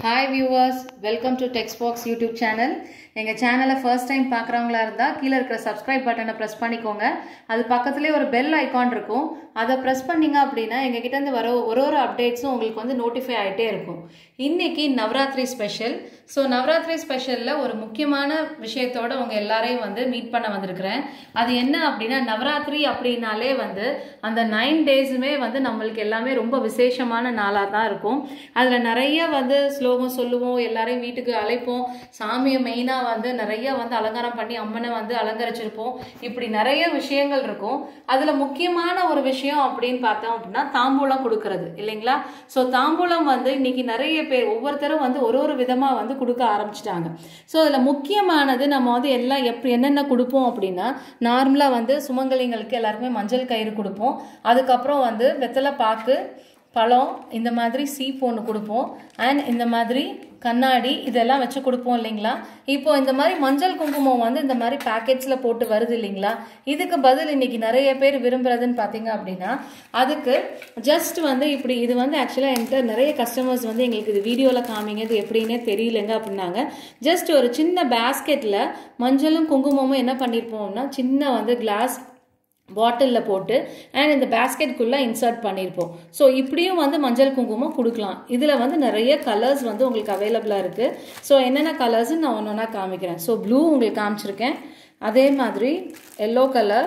hi viewers welcome to text box YouTube channel எங்கள் சேனலை first time பார்க்குறவங்களா இருந்தால் கீழே இருக்கிற சப்ஸ்கிரைப் பட்டனை ப்ரெஸ் பண்ணிக்கோங்க அது பக்கத்துலேயே ஒரு பெல் ஐகான் இருக்கும் அதை ப்ரெஸ் பண்ணீங்க அப்படின்னா எங்கள் கிட்டேருந்து வர ஒரு ஒரு அப்டேட்ஸும் உங்களுக்கு வந்து நோட்டிஃபை ஆகிட்டே இருக்கும் இன்னைக்கு நவராத்திரி ஸ்பெஷல் ஸோ நவராத்திரி ஸ்பெஷலில் ஒரு முக்கியமான விஷயத்தோட உங்கள் எல்லாரையும் வந்து மீட் பண்ண வந்திருக்கிறேன் அது என்ன அப்படின்னா நவராத்திரி அப்படின்னாலே வந்து அந்த நைன் டேஸுமே வந்து நம்மளுக்கு எல்லாமே ரொம்ப விசேஷமான நாளாக தான் இருக்கும் அதில் நிறைய வந்து ஸ்லோகம் சொல்லுவோம் எல்லாரையும் வீட்டுக்கு அழைப்போம் சாமியை மெயினாக வந்து நிறைய வந்து அலங்காரம் பண்ணி அம்மனை வந்து அலங்கரிச்சிருப்போம் இப்படி நிறைய விஷயங்கள் இருக்கும் அதில் முக்கியமான ஒரு விஷயம் அப்படின்னு பார்த்தோம் அப்படின்னா தாம்பூலம் கொடுக்கறது இல்லைங்களா ஸோ தாம்பூலம் வந்து இன்னைக்கு நிறைய பேர் ஒவ்வொருத்தரும் வந்து ஒரு ஒரு விதமாக வந்து கொடுக்க ஆரம்பிச்சிட்டாங்க ஸோ அதில் முக்கியமானது நம்ம வந்து எல்லாம் எப்படி என்னென்ன கொடுப்போம் அப்படின்னா நார்மலாக வந்து சுமங்கலிங்களுக்கு எல்லாருக்குமே மஞ்சள் கயிறு கொடுப்போம் அதுக்கப்புறம் வந்து வெத்தலை பாக்கு பழம் இந்த மாதிரி சீப் ஒன்று கொடுப்போம் அண்ட் இந்த மாதிரி கண்ணாடி இதெல்லாம் வச்சு கொடுப்போம் இல்லைங்களா இப்போ இந்த மாதிரி மஞ்சள் குங்குமம் வந்து இந்த மாதிரி பேக்கெட்ஸில் போட்டு வருது இல்லைங்களா இதுக்கு பதில் இன்னைக்கு நிறைய பேர் விரும்புறதுன்னு பார்த்தீங்க அப்படின்னா அதுக்கு ஜஸ்ட் வந்து இப்படி இது வந்து ஆக்சுவலாக என்கிட்ட நிறைய கஸ்டமர்ஸ் வந்து எங்களுக்கு இது வீடியோவில் காமிங்க இது எப்படின்னே தெரியலங்க அப்படின்னாங்க ஜஸ்ட் ஒரு சின்ன பேஸ்கெட்டில் மஞ்சளும் குங்குமமும் என்ன பண்ணியிருப்போம்னா சின்ன வந்து கிளாஸ் பாட்டிலில் போட்டு அண்ட் இந்த பேஸ்கெட்குள்ளே இன்சர்ட் பண்ணியிருப்போம் ஸோ இப்படியும் வந்து மஞ்சள் குங்குமம் கொடுக்கலாம் இதில் வந்து நிறைய கலர்ஸ் வந்து உங்களுக்கு அவைலபிளாக இருக்குது ஸோ என்னென்ன கலர்ஸ்ன்னு நான் ஒன்று ஒன்றா காமிக்கிறேன் ஸோ ப்ளூ உங்களுக்கு காமிச்சிருக்கேன் அதே மாதிரி எல்லோ கலர்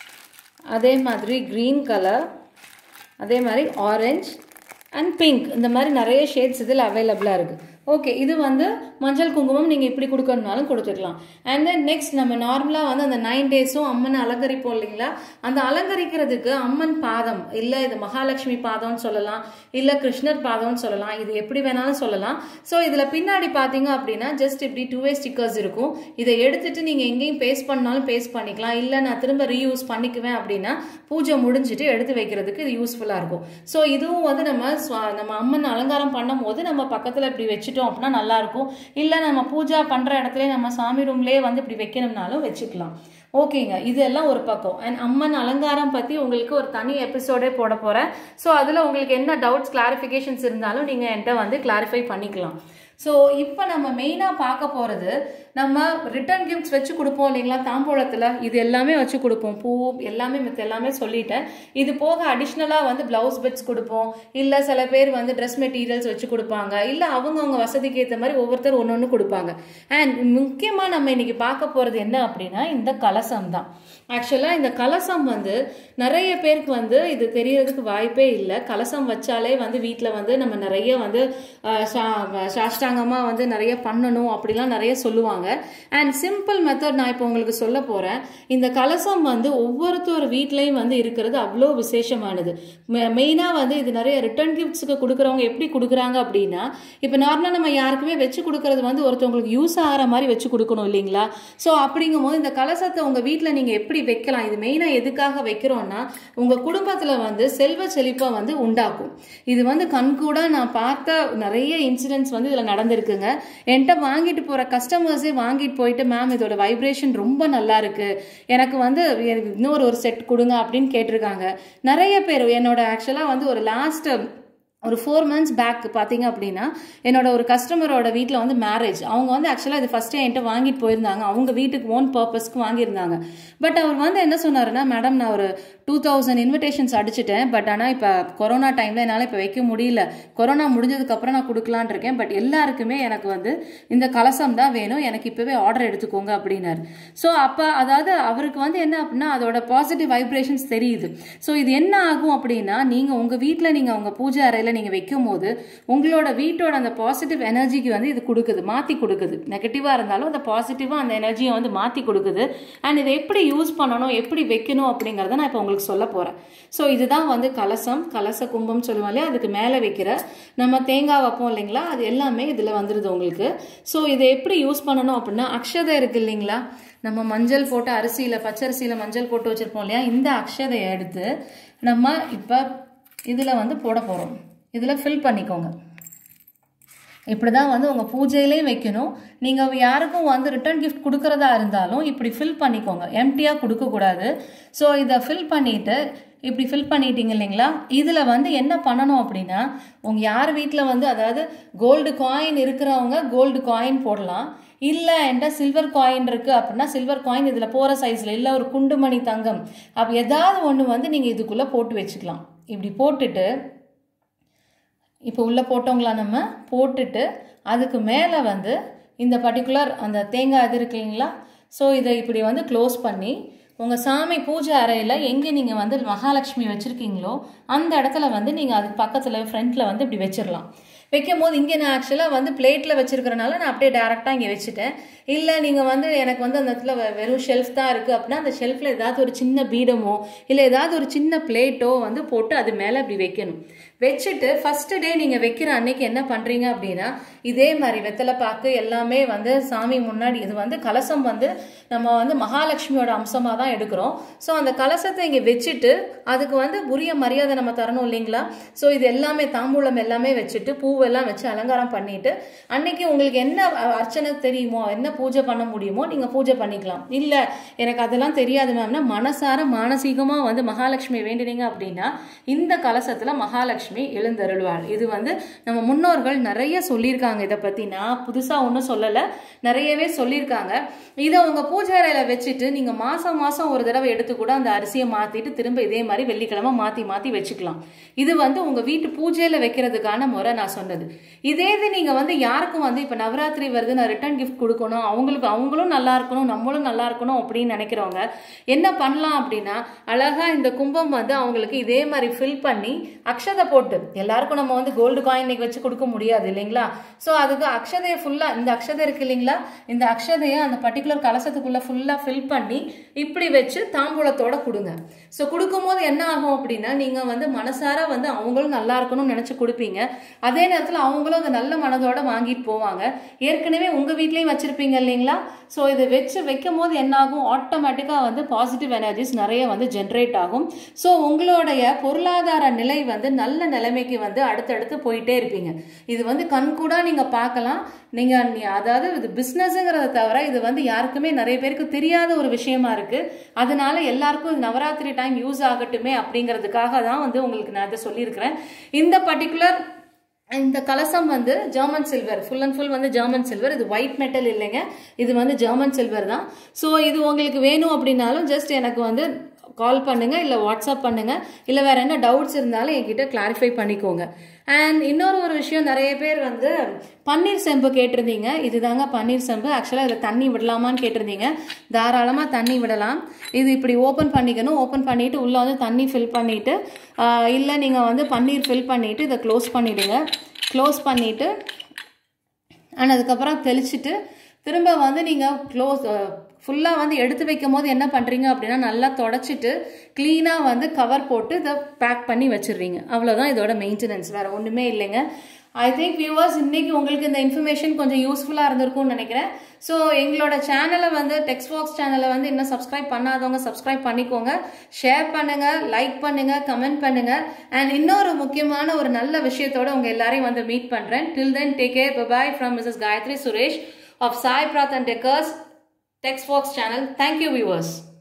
அதே மாதிரி க்ரீன் கலர் அதே மாதிரி ஆரஞ்ச் அண்ட் பிங்க் இந்த மாதிரி நிறைய ஷேட்ஸ் இதில் அவைலபிளாக இருக்குது ஓகே இது வந்து மஞ்சள் குங்குமம் நீங்கள் இப்படி கொடுக்கணுனாலும் கொடுத்துக்கலாம் அண்ட் தென் நெக்ஸ்ட் நம்ம நார்மலாக வந்து அந்த நைன் டேஸும் அம்மனை அலங்கரிப்போம் இல்லைங்களா அந்த அலங்கரிக்கிறதுக்கு அம்மன் பாதம் இல்லை இது மகாலட்சுமி பாதம்னு சொல்லலாம் இல்லை கிருஷ்ணர் பாதம்னு சொல்லலாம் இது எப்படி வேணாலும் சொல்லலாம் ஸோ இதில் பின்னாடி பார்த்தீங்க அப்படின்னா ஜஸ்ட் இப்படி டூ வே ஸ்டிக்கர்ஸ் இருக்கும் இதை எடுத்துட்டு நீங்கள் எங்கேயும் பேஸ்ட் பண்ணாலும் பேஸ்ட் பண்ணிக்கலாம் இல்லை நான் திரும்ப ரீயூஸ் பண்ணிக்குவேன் அப்படின்னா பூஜை முடிஞ்சுட்டு எடுத்து வைக்கிறதுக்கு இது யூஸ்ஃபுல்லாக இருக்கும் ஸோ இதுவும் வந்து நம்ம நம்ம அம்மன் அலங்காரம் பண்ணும் போது நம்ம பக்கத்தில் இப்படி வச்சு வச்சுட்டோம் அப்படின்னா நல்லா இருக்கும் இல்லை நம்ம பூஜா பண்ணுற இடத்துல நம்ம சாமி ரூம்லேயே வந்து இப்படி வைக்கணும்னாலும் வச்சுக்கலாம் ஓகேங்க இதெல்லாம் ஒரு பக்கம் அண்ட் அம்மன் அலங்காரம் பற்றி உங்களுக்கு ஒரு தனி எபிசோடே போட போகிறேன் ஸோ அதில் உங்களுக்கு என்ன டவுட்ஸ் கிளாரிஃபிகேஷன்ஸ் இருந்தாலும் நீங்கள் என்கிட்ட வந்து கிளாரிஃபை பண்ணிக்கலாம் ஸோ இப்போ நம்ம மெயினாக பார்க்க போகிறது நம்ம ரிட்டர்ன் கிஃப்ட்ஸ் வச்சு கொடுப்போம் இல்லைங்களா தாம்பூலத்தில் இது எல்லாமே வச்சு கொடுப்போம் பூ எல்லாமே மித்த எல்லாமே சொல்லிட்டேன் இது போக அடிஷ்னலாக வந்து ப்ளவுஸ் பெட்ஸ் கொடுப்போம் இல்லை சில பேர் வந்து ட்ரெஸ் மெட்டீரியல்ஸ் வச்சு கொடுப்பாங்க இல்லை அவங்கவுங்க வசதிக்கு ஏற்ற மாதிரி ஒவ்வொருத்தர் ஒன்று ஒன்று கொடுப்பாங்க அண்ட் முக்கியமாக நம்ம இன்னைக்கு பார்க்க போகிறது என்ன அப்படின்னா இந்த கலசம் தான் ஆக்சுவலாக இந்த கலசம் வந்து நிறைய பேருக்கு வந்து இது தெரியறதுக்கு வாய்ப்பே இல்லை கலசம் வச்சாலே வந்து வீட்டில் வந்து நம்ம நிறைய வந்து சாஷ்டாங்கமாக வந்து நிறைய பண்ணணும் அப்படிலாம் நிறைய சொல்லுவாங்க அண்ட் சிம்பிள் மெத்தட் நான் இப்போ உங்களுக்கு சொல்ல போகிறேன் இந்த கலசம் வந்து ஒவ்வொருத்தர் வீட்லேயும் வந்து இருக்கிறது அவ்வளோ விசேஷமானது மெயினாக வந்து இது நிறைய ரிட்டர்ன் கிஃப்ட்ஸுக்கு கொடுக்குறவங்க எப்படி கொடுக்குறாங்க அப்படின்னா இப்போ நார்மலாக நம்ம யாருக்குமே வச்சு கொடுக்கறது வந்து ஒருத்தவங்களுக்கு யூஸ் ஆகிற மாதிரி வச்சு கொடுக்கணும் இல்லைங்களா ஸோ அப்படிங்கும் போது இந்த கலசத்தை உங்கள் வீட்டில் நீங்கள் எப்படி வைக்கலாம் இது மெயினாக எதுக்காக வைக்கிறோன்னா உங்கள் குடும்பத்தில் வந்து செல்வ செழிப்பை வந்து உண்டாக்கும் இது வந்து கண்கூட நான் பார்த்த நிறைய இன்சிடென்ட்ஸ் வந்து இதில் நடந்திருக்குங்க என்கிட்ட வாங்கிட்டு போகிற கஸ்டமர்ஸே வாங்கிட்டு போயிட்டு மேம் இதோட வைப்ரேஷன் ரொம்ப நல்லா இருக்கு எனக்கு வந்து இன்னொரு ஒரு செட் கொடுங்க அப்படின்னு கேட்டிருக்காங்க நிறைய பேர் என்னோட ஆக்சுவலாக வந்து ஒரு லாஸ்ட் ஒரு ஃபோர் மந்த்ஸ் பேக் பார்த்தீங்க அப்படின்னா என்னோட ஒரு கஸ்டமரோட வீட்டில் வந்து மேரேஜ் அவங்க வந்து ஆக்சுவலாக இது ஃபஸ்ட்டே என்கிட்ட வாங்கிட்டு போயிருந்தாங்க அவங்க வீட்டுக்கு ஓன் பர்பஸ்க்கு வாங்கியிருந்தாங்க பட் அவர் வந்து என்ன சொன்னாருன்னா மேடம் நான் ஒரு டூ தௌசண்ட் இன்விடேஷன்ஸ் அடிச்சிட்டேன் பட் ஆனால் இப்போ கொரோனா டைமில் என்னால் இப்போ வைக்க முடியல கொரோனா முடிஞ்சதுக்கப்புறம் நான் கொடுக்கலான் இருக்கேன் பட் எல்லாருக்குமே எனக்கு வந்து இந்த கலசம் தான் வேணும் எனக்கு இப்போவே ஆர்டர் எடுத்துக்கோங்க அப்படின்னாரு ஸோ அப்போ அதாவது அவருக்கு வந்து என்ன அப்படின்னா அதோட பாசிட்டிவ் வைப்ரேஷன்ஸ் தெரியுது ஸோ இது என்ன ஆகும் அப்படின்னா நீங்கள் உங்கள் வீட்டில் நீங்கள் உங்கள் பூஜை அறையில் நீங்கள் வைக்கும் போது உங்களோட வீட்டோட அந்த பாசிட்டிவ் எனர்ஜிக்கு வந்து இது கொடுக்குது மாற்றி கொடுக்குது நெகட்டிவாக இருந்தாலும் அந்த பாசிட்டிவாக அந்த எனர்ஜியை வந்து மாற்றி கொடுக்குது அண்ட் இதை எப்படி யூஸ் பண்ணணும் எப்படி வைக்கணும் அப்படிங்கிறத நான் இப்போ உங்களுக்கு சொல்ல போகிறேன் ஸோ இதுதான் வந்து கலசம் கலச கும்பம் சொல்லுவோம் இல்லையா அதுக்கு மேலே வைக்கிற நம்ம தேங்காய் வைப்போம் இல்லைங்களா அது எல்லாமே இதில் வந்துடுது உங்களுக்கு ஸோ இதை எப்படி யூஸ் பண்ணணும் அப்படின்னா அக்ஷதை இருக்கு இல்லைங்களா நம்ம மஞ்சள் போட்டு அரிசியில் பச்சரிசியில் மஞ்சள் போட்டு வச்சுருப்போம் இல்லையா இந்த அக்ஷதையை எடுத்து நம்ம இப்போ இதில் வந்து போட போகிறோம் இதில் ஃபில் பண்ணிக்கோங்க இப்படி தான் வந்து உங்கள் பூஜையிலையும் வைக்கணும் நீங்கள் யாருக்கும் வந்து ரிட்டர்ன் கிஃப்ட் கொடுக்குறதா இருந்தாலும் இப்படி ஃபில் பண்ணிக்கோங்க எம்டியாக கொடுக்கக்கூடாது ஸோ இதை ஃபில் பண்ணிவிட்டு இப்படி ஃபில் பண்ணிட்டீங்க இல்லைங்களா இதில் வந்து என்ன பண்ணணும் அப்படின்னா உங்கள் யார் வீட்டில் வந்து அதாவது கோல்டு காயின் இருக்கிறவங்க கோல்டு காயின் போடலாம் இல்லை என்கிட்ட சில்வர் காயின் இருக்குது அப்படின்னா சில்வர் காயின் இதில் போகிற சைஸில் இல்லை ஒரு குண்டுமணி தங்கம் அப்போ ஏதாவது ஒன்று வந்து நீங்கள் இதுக்குள்ளே போட்டு வச்சுக்கலாம் இப்படி போட்டுட்டு இப்போ உள்ளே போட்டோங்களா நம்ம போட்டுட்டு அதுக்கு மேலே வந்து இந்த பர்டிகுலர் அந்த தேங்காய் இது இருக்கு இல்லைங்களா ஸோ இதை இப்படி வந்து க்ளோஸ் பண்ணி உங்கள் சாமி பூஜை அறையில் எங்கே நீங்கள் வந்து மகாலட்சுமி வச்சுருக்கீங்களோ அந்த இடத்துல வந்து நீங்கள் அதுக்கு பக்கத்தில் ஃப்ரண்ட்டில் வந்து இப்படி வச்சிடலாம் வைக்கும் போது இங்கே நான் ஆக்சுவலாக வந்து பிளேட்டில் வச்சிருக்கிறனால நான் அப்படியே டேரெக்டாக இங்கே வச்சுட்டேன் இல்லை நீங்கள் வந்து எனக்கு வந்து அந்த இடத்துல வெ- வெறும் ஷெல்ஃப் தான் இருக்குது அப்படின்னா அந்த ஷெல்ஃபில் ஏதாவது ஒரு சின்ன பீடமோ இல்லை ஏதாவது ஒரு சின்ன பிளேட்டோ வந்து போட்டு அது மேலே இப்படி வைக்கணும் வச்சுட்டு ஃபஸ்ட்டு டே நீங்கள் வைக்கிற அன்னைக்கு என்ன பண்ணுறீங்க அப்படின்னா இதே மாதிரி வெத்தலை பாக்கு எல்லாமே வந்து சாமி முன்னாடி இது வந்து கலசம் வந்து நம்ம வந்து மகாலட்சுமியோட அம்சமாக தான் எடுக்கிறோம் ஸோ அந்த கலசத்தை இங்கே வச்சுட்டு அதுக்கு வந்து உரிய மரியாதை நம்ம தரணும் இல்லைங்களா ஸோ இது எல்லாமே தாம்பூலம் எல்லாமே வச்சுட்டு பூவெல்லாம் வச்சு அலங்காரம் பண்ணிட்டு அன்னைக்கு உங்களுக்கு என்ன அ- அர்ச்சனை தெரியுமோ என்ன பூஜை பண்ண முடியுமோ நீங்கள் பூஜை பண்ணிக்கலாம் இல்லை எனக்கு அதெல்லாம் தெரியாது மேம்னா மனசார மானசீகமாக வந்து மகாலட்சுமி வேண்டினீங்க அப்படின்னா இந்த கலசத்தில் மகாலட்சுமி எழுந்தருள்வாள் இது வந்து நம்ம முன்னோர்கள் நிறைய சொல்லியிருக்காங்க இதை பற்றி நான் புதுசாக ஒன்றும் சொல்லலை நிறையவே சொல்லியிருக்காங்க இதை உங்கள் பூஜை அறையில் வச்சுட்டு நீங்கள் மாதம் மாதம் ஒரு தடவை எடுத்து கூட அந்த அரிசியை மாற்றிட்டு திரும்ப இதே மாதிரி வெள்ளிக்கிழமை மாற்றி மாற்றி வச்சுக்கலாம் இது வந்து உங்கள் வீட்டு பூஜையில் வைக்கிறதுக்கான முறை நான் சொன்னது இதே இது நீங்கள் வந்து யாருக்கும் வந்து இப்போ நவராத்திரி வருது நான் ரிட்டர்ன் கிஃப்ட் கொடுக்கணும் அவங்களுக்கு அவங்களும் நல்லா இருக்கணும் நம்மளும் நல்லா இருக்கணும் அப்படின்னு நினைக்கிறவங்க என்ன பண்ணலாம் அப்படின்னா அழகா இந்த கும்பம் வந்து அவங்களுக்கு இதே மாதிரி ஃபில் பண்ணி அக்ஷதை போட்டு எல்லாருக்கும் நம்ம வந்து கோல்டு காயின் இன்னைக்கு வச்சு கொடுக்க முடியாது இல்லைங்களா ஸோ அதுக்கு அக்ஷதையை ஃபுல்லாக இந்த அக்ஷதை இருக்கு இல்லைங்களா இந்த அக்ஷதையை அந்த பர்டிகுலர் கலசத்துக்குள்ளே ஃபுல்லாக ஃபில் பண்ணி இப்படி வச்சு தாம்பூலத்தோட கொடுங்க ஸோ கொடுக்கும்போது என்ன ஆகும் அப்படின்னா நீங்கள் வந்து மனசார வந்து அவங்களும் நல்லா இருக்கணும்னு நினச்சி கொடுப்பீங்க அதே நேரத்தில் அவங்களும் அந்த நல்ல மனதோட வாங்கிட்டு போவாங்க ஏற்கனவே உங்கள் வீட்லேயும் வச்சுருப்பீங்க இல்லைங்களா ஸோ இதை வச்சு வைக்கும் போது என்ன ஆகும் ஆட்டோமேட்டிக்காக வந்து பாசிட்டிவ் எனர்ஜிஸ் நிறைய வந்து ஜென்ரேட் ஆகும் ஸோ உங்களுடைய பொருளாதார நிலை வந்து நல்ல நிலைமைக்கு வந்து அடுத்தடுத்து போயிட்டே இருப்பீங்க இது வந்து கண்கூடா நீங்கள் பார்க்கலாம் நீங்கள் அதாவது இது பிஸ்னஸுங்கிறத தவிர இது வந்து யாருக்குமே நிறைய பேருக்கு தெரியாத ஒரு விஷயமா இருக்கு அதனால எல்லாருக்கும் இது நவராத்திரி டைம் யூஸ் ஆகட்டுமே அப்படிங்கிறதுக்காக தான் வந்து உங்களுக்கு நான் இதை சொல்லியிருக்கிறேன் இந்த பர்டிகுலர் இந்த கலசம் வந்து German silver full and full வந்து ஜெர்மன் சில்வர் இது ஒயிட் மெட்டல் இல்லைங்க இது வந்து ஜெர்மன் சில்வர் தான் ஸோ இது உங்களுக்கு வேணும் அப்படின்னாலும் ஜஸ்ட் எனக்கு வந்து கால் பண்ணுங்க இல்லை வாட்ஸ்அப் பண்ணுங்க இல்லை வேற என்ன டவுட்ஸ் இருந்தாலும் என்கிட்ட கிளாரிஃபை பண்ணிக்கோங்க அண்ட் இன்னொரு ஒரு விஷயம் நிறைய பேர் வந்து பன்னீர் செம்பு கேட்டிருந்தீங்க இதுதாங்க பன்னீர் செம்பு ஆக்சுவலாக இதில் தண்ணி விடலாமான்னு கேட்டிருந்தீங்க தாராளமாக தண்ணி விடலாம் இது இப்படி ஓப்பன் பண்ணிக்கணும் ஓப்பன் பண்ணிட்டு உள்ளே வந்து தண்ணி ஃபில் பண்ணிட்டு இல்லை நீங்கள் வந்து பன்னீர் ஃபில் பண்ணிட்டு இதை க்ளோஸ் பண்ணிடுங்க க்ளோஸ் பண்ணிட்டு அண்ட் அதுக்கப்புறம் தெளிச்சிட்டு திரும்ப வந்து நீங்கள் க்ளோஸ் ஃபுல்லாக வந்து எடுத்து வைக்கும் போது என்ன பண்ணுறீங்க அப்படின்னா நல்லா தொடச்சிட்டு க்ளீனாக வந்து கவர் போட்டு இதை பேக் பண்ணி வச்சிடுறீங்க அவ்வளோதான் இதோட மெயின்டெனன்ஸ் வேறு ஒன்றுமே இல்லைங்க ஐ திங்க் வியூவர்ஸ் இன்னைக்கு உங்களுக்கு இந்த இன்ஃபர்மேஷன் கொஞ்சம் யூஸ்ஃபுல்லாக இருந்திருக்கும்னு நினைக்கிறேன் ஸோ எங்களோட சேனலை வந்து டெக்ஸ்ட் பாக்ஸ் சேனலை வந்து இன்னும் சப்ஸ்கிரைப் பண்ணாதவங்க சப்ஸ்கிரைப் பண்ணிக்கோங்க ஷேர் பண்ணுங்க லைக் பண்ணுங்க கமெண்ட் பண்ணுங்க அண்ட் இன்னொரு முக்கியமான ஒரு நல்ல விஷயத்தோட உங்க எல்லாரையும் வந்து மீட் பண்றேன் till then take care bye bye from Mrs Gayathri Suresh of Sai Prath and deckers text box channel thank you viewers